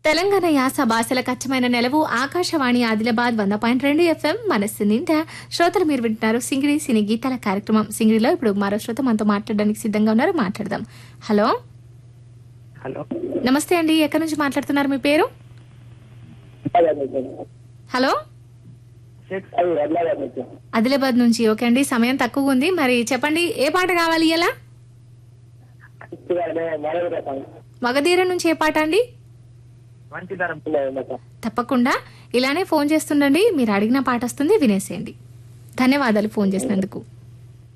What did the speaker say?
తెలంగాణ యాస భాషలకు అచ్చమైన నెలవు ఆకాశవాణి ఆదిలాబాద్ వంద పాయింట్ రెండు ఎఫ్ఎం మనస్సు నిండా శ్రోతలు మీరు వింటున్నారు సింగిడి సినీ గీతాల కార్యక్రమం సింగిడిలో ఇప్పుడు మరో శ్రోత మనతో మాట్లాడడానికి సిద్ధంగా ఉన్నారు మాట్లాడదాం హలో హలో నమస్తే అండి ఎక్కడి నుంచి మాట్లాడుతున్నారు మీ పేరు హలో షేక్ సాయి అదిలాబాద్ నుంచి ఆదిలాబాద్ నుంచి ఓకే అండి సమయం తక్కువ ఉంది మరి చెప్పండి ఏ పాట కావాలి ఇలా మరో రకం మగధీర నుంచి ఏ పాట అండి మంచి ధరం పిల్లలు మొత్తం తప్పకుండా ఇలానే ఫోన్ చేస్తుండండి మీరు అడిగిన పాట వస్తుంది వినేసేయండి ధన్యవాదాలు ఫోన్ చేసినందుకు